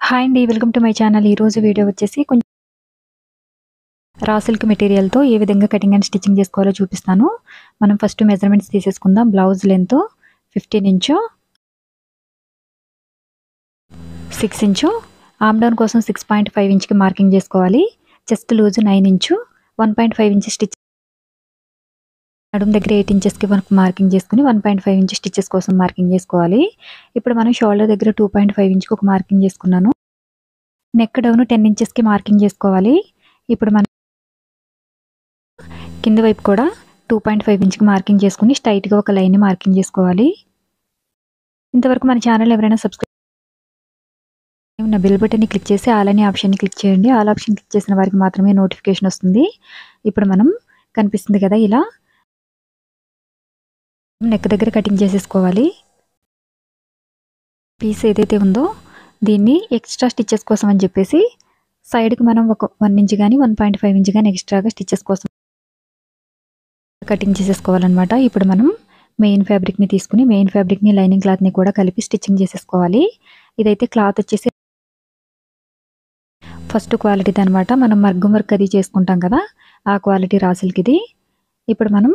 hi అండి welcome to my channel ఈరోజు video వచ్చేసి కొంచెం రా సిల్క్ మెటీరియల్తో ఏ విధంగా కటింగ్ అండ్ స్టిచ్చింగ్ చేసుకోవాలో చూపిస్తాను మనం ఫస్ట్ మెజర్మెంట్స్ తీసేసుకుందాం blouse length fifteen inch six inch arm down కోసం సిక్స్ పాయింట్ ఫైవ్ ఇంచ్కి మార్కింగ్ చేసుకోవాలి chest loose nine inch one point five inch stitch నడుము దగ్గర ఎయిట్ ఇంచెస్కి మనకు మార్కింగ్ చేసుకుని one point five inch stitches కోసం మార్కింగ్ చేసుకోవాలి ఇప్పుడు మనం షోల్డర్ దగ్గర టూ పాయింట్ ఫైవ్ ఇంచ్కి ఒక మార్కింగ్ చేసుకున్నాను నెక్ డౌన్ టెన్ ఇంచెస్కి మార్కింగ్ చేసుకోవాలి ఇప్పుడు మనం కింద వైపు కూడా టూ పాయింట్ ఫైవ్ ఇంచ్కి మార్కింగ్ చేసుకుని స్ట్రైట్గా ఒక లైన్ని మార్కింగ్ చేసుకోవాలి ఇంతవరకు మన ఛానల్ ఎవరైనా సబ్స్క్రైబ్ ఉన్న బెల్ బటన్ని క్లిక్ చేసి ఆల్ అనే ఆప్షన్ని క్లిక్ చేయండి ఆల్ ఆప్షన్ క్లిక్ చేసిన వారికి మాత్రమే నోటిఫికేషన్ వస్తుంది ఇప్పుడు మనం కనిపిస్తుంది కదా ఇలా నెక్ దగ్గర కటింగ్ చేసేసుకోవాలి పీస్ ఏదైతే ఉందో దీన్ని ఎక్స్ట్రా స్టిచ్చెస్ కోసం అని చెప్పేసి సైడ్కి మనం ఒక వన్ ఇంచ్ కానీ వన్ పాయింట్ ఫైవ్ ఇంచ్ కానీ ఎక్స్ట్రాగా స్టిచ్చెస్ కోసం కటింగ్ చేసేసుకోవాలన్నమాట ఇప్పుడు మనం మెయిన్ ఫ్యాబ్రిక్ని తీసుకుని మెయిన్ ఫ్యాబ్రిక్ని లైనింగ్ క్లాత్ని కూడా కలిపి స్టిచ్చింగ్ చేసేసుకోవాలి ఇదైతే క్లాత్ వచ్చేసి ఫస్ట్ క్వాలిటీది అనమాట మనం మగ్గం వర్క్ అది చేసుకుంటాం కదా ఆ క్వాలిటీ రాసులకి ఇది ఇప్పుడు మనం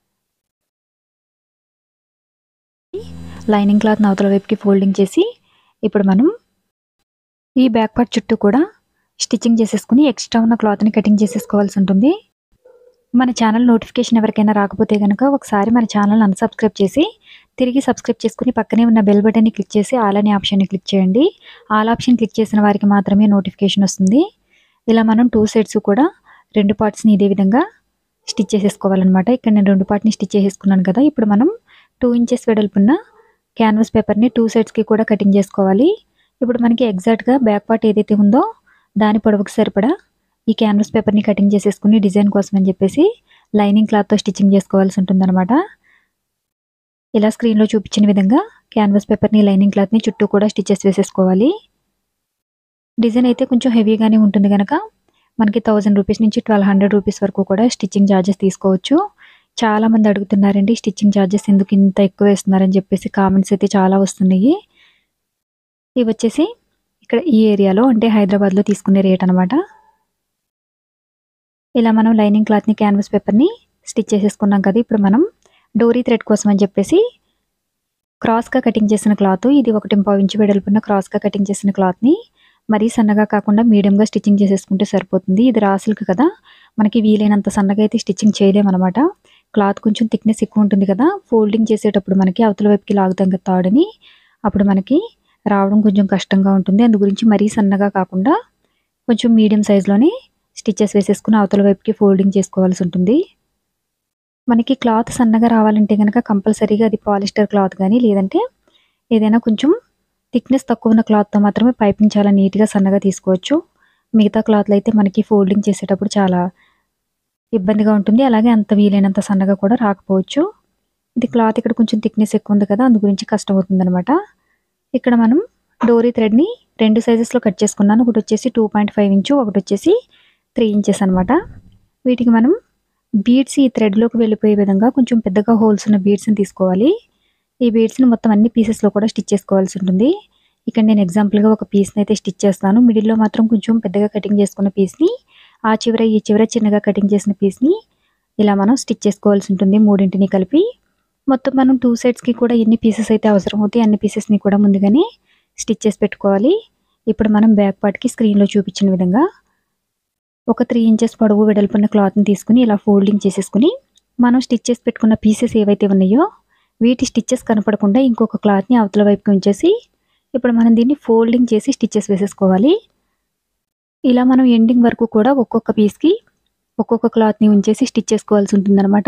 లైనింగ్ క్లాత్ అవతల వైపుకి ఫోల్డింగ్ చేసి ఇప్పుడు మనం ఈ బ్యాక్ పార్ట్ చుట్టూ కూడా స్టిచ్చింగ్ చేసేసుకుని ఎక్స్ట్రా ఉన్న క్లాత్ని కటింగ్ చేసేసుకోవాల్సి ఉంటుంది మన ఛానల్ నోటిఫికేషన్ ఎవరికైనా రాకపోతే కనుక ఒకసారి మన ఛానల్ అన్సబ్స్క్రైబ్ చేసి తిరిగి సబ్స్క్రైబ్ చేసుకుని పక్కనే ఉన్న బెల్ బటన్ని క్లిక్ చేసి ఆల్ అనే ఆప్షన్ని క్లిక్ చేయండి ఆల్ ఆప్షన్ క్లిక్ చేసిన వారికి మాత్రమే నోటిఫికేషన్ వస్తుంది ఇలా మనం టూ సైడ్స్ కూడా రెండు పార్ట్స్ని ఇదే విధంగా స్టిచ్ చేసేసుకోవాలన్నమాట ఇక్కడ నేను రెండు పార్ట్ని స్టిచ్ చేసేసుకున్నాను కదా ఇప్పుడు మనం టూ ఇంచెస్ వెడల్పున్న క్యాన్వాస్ పేపర్ని టూ సైడ్స్కి కూడా కటింగ్ చేసుకోవాలి ఇప్పుడు మనకి ఎగ్జాక్ట్గా బ్యాక్ పార్ట్ ఏదైతే ఉందో దాని పొడవుకు సరిపడా ఈ క్యాన్వాస్ పేపర్ని కటింగ్ చేసేసుకుని డిజైన్ కోసం అని చెప్పేసి లైనింగ్ క్లాత్తో స్టిచ్చింగ్ చేసుకోవాల్సి ఉంటుందన్నమాట ఇలా స్క్రీన్లో చూపించిన విధంగా క్యాన్వాస్ పేపర్ని లైనింగ్ క్లాత్ని చుట్టూ కూడా స్టిచెస్ వేసేసుకోవాలి డిజైన్ అయితే కొంచెం హెవీగానే ఉంటుంది కనుక మనకి థౌజండ్ రూపీస్ నుంచి ట్వెల్వ్ హండ్రెడ్ రూపీస్ వరకు కూడా స్టిచ్చింగ్ ఛార్జెస్ తీసుకోవచ్చు చాలా మంది అడుగుతున్నారండి స్టిచ్చింగ్ ఛార్జెస్ ఎందుకు ఇంత ఎక్కువ వేస్తున్నారని చెప్పేసి కామెంట్స్ అయితే చాలా వస్తున్నాయి ఇవి వచ్చేసి ఇక్కడ ఈ ఏరియాలో అంటే హైదరాబాద్లో తీసుకునే రేట్ అనమాట ఇలా మనం లైనింగ్ క్లాత్ని క్యాన్వాస్ పేపర్ని స్టిచ్ చేసేసుకున్నాం కదా ఇప్పుడు మనం డోరీ థ్రెడ్ కోసం అని చెప్పేసి క్రాస్గా కటింగ్ చేసిన క్లాత్ ఇది ఒకటి పావు ఇంచు వెడల్పున్న క్రాస్గా కటింగ్ చేసిన క్లాత్ని మరీ సన్నగా కాకుండా మీడియంగా స్టిచ్చింగ్ చేసేసుకుంటే సరిపోతుంది ఇది రాసులకు కదా మనకి వీలైనంత సన్నగా అయితే స్టిచ్చింగ్ చేయలేమన్నమాట క్లాత్ కొంచెం థిక్నెస్ ఎక్కువ ఉంటుంది కదా ఫోల్డింగ్ చేసేటప్పుడు మనకి అవతల వైపుకి లాగుతాం కదా తాడుని అప్పుడు మనకి రావడం కొంచెం కష్టంగా ఉంటుంది అందు గురించి మరీ సన్నగా కాకుండా కొంచెం మీడియం సైజులోనే స్టిచ్చెస్ వేసేసుకుని అవతల వైపుకి ఫోల్డింగ్ చేసుకోవాల్సి ఉంటుంది మనకి క్లాత్ సన్నగా రావాలంటే కనుక కంపల్సరీగా అది పాలిస్టర్ క్లాత్ కానీ లేదంటే ఏదైనా కొంచెం థిక్నెస్ తక్కువ ఉన్న క్లాత్తో మాత్రమే పైపింగ్ చాలా నీట్గా సన్నగా తీసుకోవచ్చు మిగతా క్లాత్లు అయితే మనకి ఫోల్డింగ్ చేసేటప్పుడు చాలా ఇబ్బందిగా ఉంటుంది అలాగే అంత వీలైనంత సన్నగా కూడా రాకపోవచ్చు ఇది క్లాత్ ఇక్కడ కొంచెం థిక్నెస్ ఎక్కువ ఉంది కదా అందు గురించి కష్టం అవుతుంది అనమాట ఇక్కడ మనం డోరీ థ్రెడ్ని రెండు సైజెస్లో కట్ చేసుకున్నాను ఒకటి వచ్చేసి టూ పాయింట్ ఫైవ్ ఇంచు ఒకటి వచ్చేసి త్రీ ఇంచెస్ అనమాట వీటికి మనం బీడ్స్ ఈ థ్రెడ్లోకి వెళ్ళిపోయే విధంగా కొంచెం పెద్దగా హోల్స్ ఉన్న బీడ్స్ని తీసుకోవాలి ఈ బీడ్స్ని మొత్తం అన్ని పీసెస్లో కూడా స్టిచ్ చేసుకోవాల్సి ఉంటుంది ఇక్కడ నేను ఎగ్జాంపుల్గా ఒక పీస్ని అయితే స్టిచ్ చేస్తాను మిడిల్లో మాత్రం కొంచెం పెద్దగా కటింగ్ చేసుకున్న పీస్ని ఆ చివర ఈ చివర చిన్నగా కటింగ్ చేసిన పీస్ని ఇలా మనం స్టిచ్ చేసుకోవాల్సి ఉంటుంది మూడింటిని కలిపి మొత్తం మనం టూ సైడ్స్కి కూడా ఎన్ని పీసెస్ అయితే అవసరం అవుతాయి అన్ని పీసెస్ని కూడా ముందుగానే స్టిచ్ చేసి పెట్టుకోవాలి ఇప్పుడు మనం బ్యాక్ పార్ట్కి స్క్రీన్లో చూపించిన విధంగా ఒక త్రీ ఇంచెస్ పొడవు వెడల్పున్న క్లాత్ని తీసుకుని ఇలా ఫోల్డింగ్ చేసేసుకుని మనం స్టిచ్ చేసి పెట్టుకున్న పీసెస్ ఏవైతే ఉన్నాయో వీటి స్టిచ్చెస్ కనపడకుండా ఇంకొక క్లాత్ని అవతల వైపుకి ఉంచేసి ఇప్పుడు మనం దీన్ని ఫోల్డింగ్ చేసి స్టిచ్చెస్ వేసేసుకోవాలి ఇలా మనం ఎండింగ్ వరకు కూడా ఒక్కొక్క పీస్కి ఒక్కొక్క క్లాత్ని ఉంచేసి స్టిచ్ చేసుకోవాల్సి ఉంటుందన్నమాట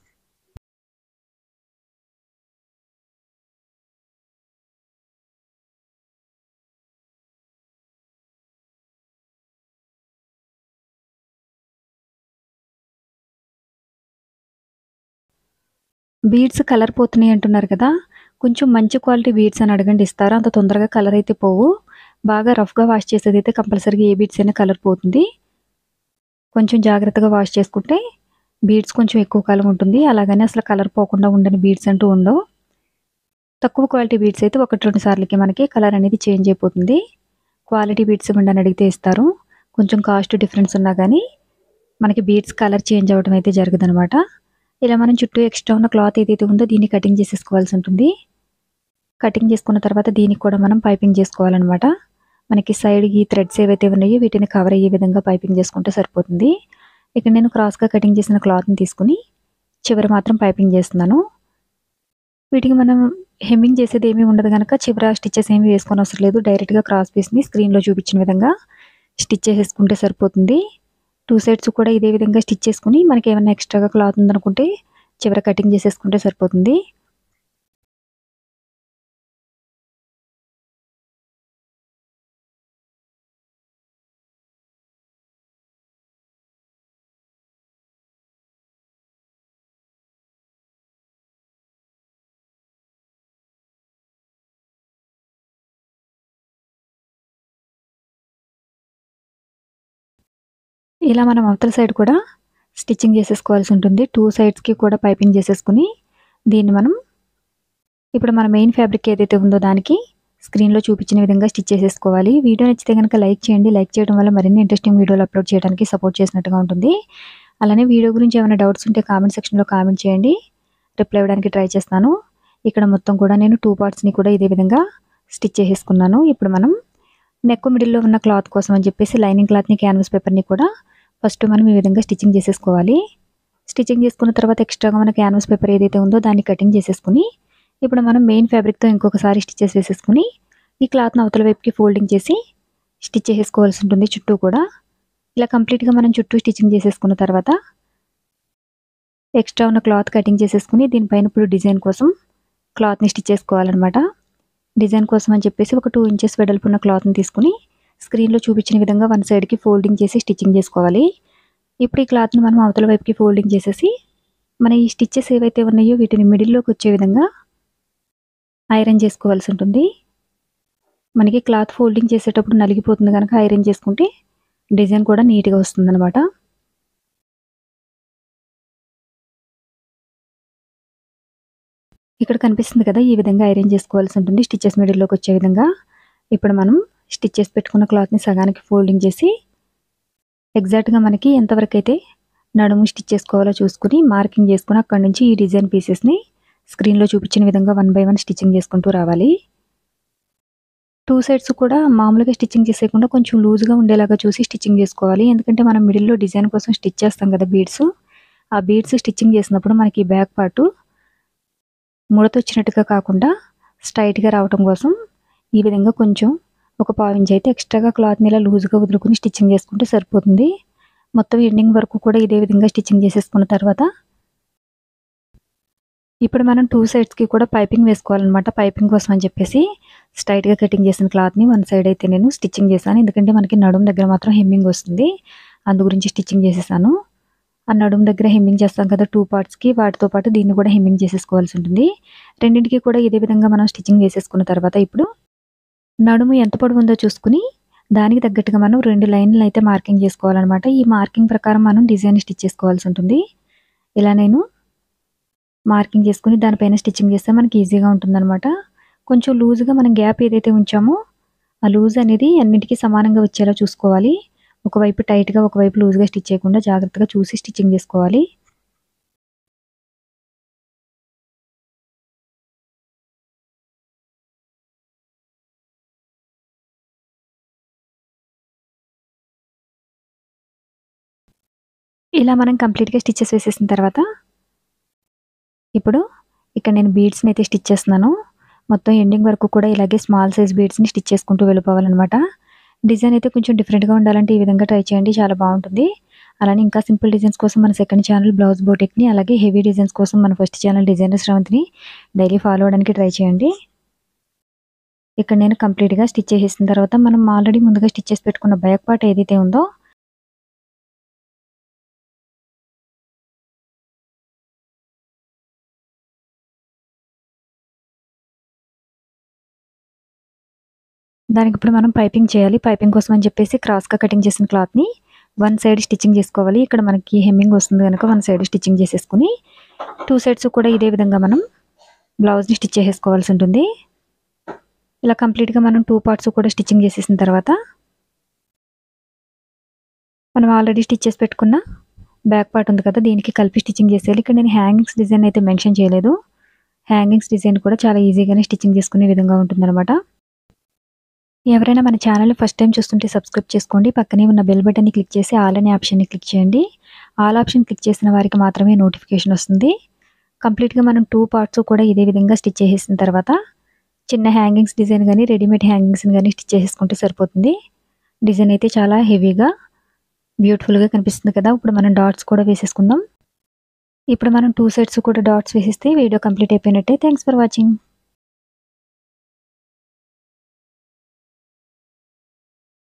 బీడ్స్ కలర్ పోతున్నాయి అంటున్నారు కదా కొంచెం మంచి క్వాలిటీ బీడ్స్ అని అడగండి ఇస్తారు అంత తొందరగా కలర్ అయితే పోవు బాగా రఫ్గా వాష్ చేసేది అయితే కంపల్సరీగా ఏ బీడ్స్ అయినా కలర్ పోతుంది కొంచెం జాగ్రత్తగా వాష్ చేసుకుంటే బీడ్స్ కొంచెం ఎక్కువ కాలం ఉంటుంది అలాగని అసలు కలర్ పోకుండా ఉండని బీడ్స్ అంటూ ఉండవు తక్కువ క్వాలిటీ బీడ్స్ అయితే ఒకటి రెండు సార్లకి మనకి కలర్ అనేది చేంజ్ అయిపోతుంది క్వాలిటీ బీడ్స్ ఇవ్వండి అని అడిగితే ఇస్తారు కొంచెం కాస్ట్ డిఫరెన్స్ ఉన్నా కానీ మనకి బీడ్స్ కలర్ చేంజ్ అవ్వడం అయితే జరగదు అనమాట ఇలా మనం చుట్టూ ఎక్స్ట్రా ఉన్న క్లాత్ ఏదైతే ఉందో దీన్ని కటింగ్ చేసేసుకోవాల్సి ఉంటుంది కటింగ్ చేసుకున్న తర్వాత దీనికి కూడా మనం పైపింగ్ చేసుకోవాలన్నమాట మనకి సైడ్ ఈ థ్రెడ్స్ ఏవైతే ఉన్నాయో వీటిని కవర్ అయ్యే విధంగా పైపింగ్ చేసుకుంటే సరిపోతుంది ఇక్కడ నేను క్రాస్గా కటింగ్ చేసిన క్లాత్ని తీసుకుని చివరి మాత్రం పైపింగ్ చేస్తున్నాను వీటికి మనం హెమ్మింగ్ చేసేది ఏమీ ఉండదు కనుక చివర స్టిచ్చెస్ ఏమీ వేసుకొని అవసరం లేదు డైరెక్ట్గా క్రాస్ పీస్ని స్క్రీన్లో చూపించిన విధంగా స్టిచ్ చేసేసుకుంటే సరిపోతుంది టూ సైడ్స్ కూడా ఇదే విధంగా స్టిచ్ చేసుకుని మనకి ఏమైనా ఎక్స్ట్రాగా క్లాత్ ఉందనుకుంటే చివర కటింగ్ చేసేసుకుంటే సరిపోతుంది ఇలా మనం అవతల సైడ్ కూడా స్టిచ్చింగ్ చేసేసుకోవాల్సి ఉంటుంది టూ సైడ్స్కి కూడా పైపింగ్ చేసేసుకుని దీన్ని మనం ఇప్పుడు మన మెయిన్ ఫ్యాబ్రిక్ ఏదైతే ఉందో దానికి స్క్రీన్లో చూపించిన విధంగా స్టిచ్ చేసేసుకోవాలి వీడియో నచ్చితే కనుక లైక్ చేయండి లైక్ చేయడం వల్ల మరిన్ని ఇంట్రెస్టింగ్ వీడియోలు అప్లోడ్ చేయడానికి సపోర్ట్ చేసినట్టుగా ఉంటుంది అలానే వీడియో గురించి ఏమైనా డౌట్స్ ఉంటే కామెంట్ సెక్షన్లో కామెంట్ చేయండి రిప్లై ఇవ్వడానికి ట్రై చేస్తాను ఇక్కడ మొత్తం కూడా నేను టూ పార్ట్స్ని కూడా ఇదే విధంగా స్టిచ్ చేసేసుకున్నాను ఇప్పుడు మనం నెక్ మిడిల్లో ఉన్న క్లాత్ కోసం అని చెప్పేసి లైనింగ్ క్లాత్ని క్యాన్వాస్ పేపర్ని కూడా ఫస్ట్ మనం ఈ విధంగా స్టిచ్చింగ్ చేసేసుకోవాలి స్టిచ్చింగ్ చేసుకున్న తర్వాత ఎక్స్ట్రాగా మన క్యాన్వాస్ పేపర్ ఏదైతే ఉందో దాన్ని కటింగ్ చేసేసుకుని ఇప్పుడు మనం మెయిన్ ఫ్యాబ్రిక్తో ఇంకొకసారి స్టిచ్చెస్ వేసేసుకుని ఈ క్లాత్ని అవతల వైపుకి ఫోల్డింగ్ చేసి స్టిచ్ చేసేసుకోవాల్సి ఉంటుంది చుట్టూ కూడా ఇలా కంప్లీట్గా మనం చుట్టూ స్టిచ్చింగ్ చేసేసుకున్న తర్వాత ఎక్స్ట్రా ఉన్న క్లాత్ కటింగ్ చేసేసుకుని దీనిపైన ఇప్పుడు డిజైన్ కోసం క్లాత్ని స్టిచ్ చేసుకోవాలన్నమాట డిజైన్ కోసం అని చెప్పేసి ఒక టూ ఇంచెస్ వెడల్పు ఉన్న క్లాత్ని తీసుకుని స్క్రీన్లో చూపించిన విధంగా వన్ సైడ్కి ఫోల్డింగ్ చేసి స్టిచ్చింగ్ చేసుకోవాలి ఇప్పుడు ఈ క్లాత్ని మనం అవతల వైపుకి ఫోల్డింగ్ చేసేసి మన ఈ స్టిచ్చెస్ ఏవైతే ఉన్నాయో వీటిని మిడిల్లోకి వచ్చే విధంగా ఐరన్ చేసుకోవాల్సి ఉంటుంది మనకి క్లాత్ ఫోల్డింగ్ చేసేటప్పుడు నలిగిపోతుంది కనుక ఐరన్ చేసుకుంటే డిజైన్ కూడా నీట్గా వస్తుందన్నమాట ఇక్కడ కనిపిస్తుంది కదా ఈ విధంగా ఐరన్ చేసుకోవాల్సి ఉంటుంది స్టిచ్చెస్ మిడిల్లోకి వచ్చే విధంగా ఇప్పుడు మనం స్టిచ్ చేసి పెట్టుకున్న క్లాత్ని సగానికి ఫోల్డింగ్ చేసి ఎగ్జాక్ట్గా మనకి ఎంతవరకు అయితే నడుము స్టిచ్ చేసుకోవాలో చూసుకుని మార్కింగ్ చేసుకుని అక్కడి నుంచి ఈ డిజైన్ పీసెస్ని స్క్రీన్లో చూపించిన విధంగా వన్ బై వన్ స్టిచ్చింగ్ చేసుకుంటూ రావాలి టూ సైడ్స్ కూడా మామూలుగా స్టిచ్చింగ్ చేసేయకుండా కొంచెం లూజ్గా ఉండేలాగా చూసి స్టిచ్చింగ్ చేసుకోవాలి ఎందుకంటే మనం మిడిల్లో డిజైన్ కోసం స్టిచ్ చేస్తాం కదా బీడ్స్ ఆ బీడ్స్ స్టిచ్చింగ్ చేసినప్పుడు మనకి బ్యాక్ పార్ట్ ముడత వచ్చినట్టుగా కాకుండా స్ట్రైట్గా రావడం కోసం ఈ విధంగా కొంచెం ఒక పావు ఇంచ్ అయితే ఎక్స్ట్రాగా క్లాత్ని ఇలా లూజ్గా వదులుకుని స్టిచ్చింగ్ చేసుకుంటే సరిపోతుంది మొత్తం ఎండింగ్ వరకు కూడా ఇదే విధంగా స్టిచ్చింగ్ చేసేసుకున్న తర్వాత ఇప్పుడు మనం టూ సైడ్స్కి కూడా పైపింగ్ వేసుకోవాలన్నమాట పైపింగ్ కోసం అని చెప్పేసి స్ట్రైట్గా కటింగ్ చేసిన క్లాత్ని వన్ సైడ్ అయితే నేను స్టిచ్చింగ్ చేశాను ఎందుకంటే మనకి నడుము దగ్గర మాత్రం హెమ్మింగ్ వస్తుంది అందు గురించి స్టిచ్చింగ్ చేసేసాను ఆ నడుము దగ్గర హెమ్మింగ్ చేస్తాం కదా టూ పార్ట్స్కి వాటితో పాటు దీన్ని కూడా హెమ్మింగ్ చేసేసుకోవాల్సి ఉంటుంది రెండింటికి కూడా ఇదే విధంగా మనం స్టిచ్చింగ్ వేసేసుకున్న తర్వాత ఇప్పుడు నడుము ఎంత పొడవు ఉందో చూసుకుని దానికి తగ్గట్టుగా మనం రెండు లైన్లు అయితే మార్కింగ్ చేసుకోవాలన్నమాట ఈ మార్కింగ్ ప్రకారం మనం డిజైన్ స్టిచ్ చేసుకోవాల్సి ఉంటుంది ఇలా నేను మార్కింగ్ చేసుకుని దానిపైన స్టిచ్చింగ్ చేస్తే మనకి ఈజీగా ఉంటుందన్నమాట కొంచెం లూజ్గా మనం గ్యాప్ ఏదైతే ఉంచామో ఆ లూజ్ అనేది అన్నిటికీ సమానంగా వచ్చేలా చూసుకోవాలి ఒకవైపు టైట్గా ఒకవైపు లూజ్గా స్టిచ్ చేయకుండా జాగ్రత్తగా చూసి స్టిచ్చింగ్ చేసుకోవాలి ఇలా మనం కంప్లీట్గా స్టిచ్చెస్ వేసేసిన తర్వాత ఇప్పుడు ఇక్కడ నేను బీడ్స్ని అయితే స్టిచ్ చేస్తున్నాను మొత్తం ఎండింగ్ వరకు కూడా ఇలాగే స్మాల్ సైజ్ బీడ్స్ని స్టిచ్ చేసుకుంటూ వెళ్ళిపోవాలన్నమాట డిజైన్ అయితే కొంచెం డిఫరెంట్గా ఉండాలంటే ఈ విధంగా ట్రై చేయండి చాలా బాగుంటుంది అలానే ఇంకా సింపుల్ డిజైన్స్ కోసం మన సెకండ్ ఛానల్ బ్లౌజ్ బోటెక్ని అలాగే హెవీ డిజైన్స్ కోసం మన ఫస్ట్ ఛానల్ డిజైనర్ శ్రవంతిని డైలీ ఫాలో అవడానికి ట్రై చేయండి ఇక్కడ నేను కంప్లీట్గా స్టిచ్ చేసేసిన తర్వాత మనం ఆల్రెడీ ముందుగా స్టిచ్ చేసి పెట్టుకున్న బ్యాక్ పార్ట్ ఏదైతే ఉందో దానికి ఇప్పుడు మనం పైపింగ్ చేయాలి పైపింగ్ కోసం అని చెప్పేసి క్రాస్గా కటింగ్ చేసిన క్లాత్ని వన్ సైడ్ స్టిచ్చింగ్ చేసుకోవాలి ఇక్కడ మనకి హెమ్మింగ్ వస్తుంది కనుక వన్ సైడ్ స్టిచ్చింగ్ చేసేసుకుని టూ సైడ్స్ కూడా ఇదే విధంగా మనం బ్లౌజ్ని స్టిచ్ చేసేసుకోవాల్సి ఉంటుంది ఇలా కంప్లీట్గా మనం టూ పార్ట్స్ కూడా స్టిచ్చింగ్ చేసేసిన తర్వాత మనం ఆల్రెడీ స్టిచ్ చేసి పెట్టుకున్న బ్యాక్ పార్ట్ ఉంది కదా దీనికి కలిపి స్టిచ్చింగ్ చేసేయాలి ఇక్కడ నేను హ్యాంగింగ్స్ డిజైన్ అయితే మెన్షన్ చేయలేదు హ్యాంగింగ్స్ డిజైన్ కూడా చాలా ఈజీగానే స్టిచ్చింగ్ చేసుకునే విధంగా ఉంటుందన్నమాట ఎవరైనా మన ఛానల్ ఫస్ట్ టైం చూస్తుంటే సబ్స్క్రైబ్ చేసుకోండి పక్కనే ఉన్న బెల్ బటన్ని క్లిక్ చేసి ఆల్ అనే ఆప్షన్ని క్లిక్ చేయండి ఆల్ ఆప్షన్ క్లిక్ చేసిన వారికి మాత్రమే నోటిఫికేషన్ వస్తుంది కంప్లీట్గా మనం టూ పార్ట్స్ కూడా ఇదే విధంగా స్టిచ్ చేసేసిన తర్వాత చిన్న హ్యాంగింగ్స్ డిజైన్ కానీ రెడీమేడ్ హ్యాంగింగ్స్ని కానీ స్టిచ్ చేసేసుకుంటే సరిపోతుంది డిజైన్ అయితే చాలా హెవీగా బ్యూటిఫుల్గా కనిపిస్తుంది కదా ఇప్పుడు మనం డాట్స్ కూడా వేసేసుకుందాం ఇప్పుడు మనం టూ సైడ్స్ కూడా డాట్స్ వేసేస్తే వీడియో కంప్లీట్ అయిపోయినట్టే థ్యాంక్స్ ఫర్ వాచింగ్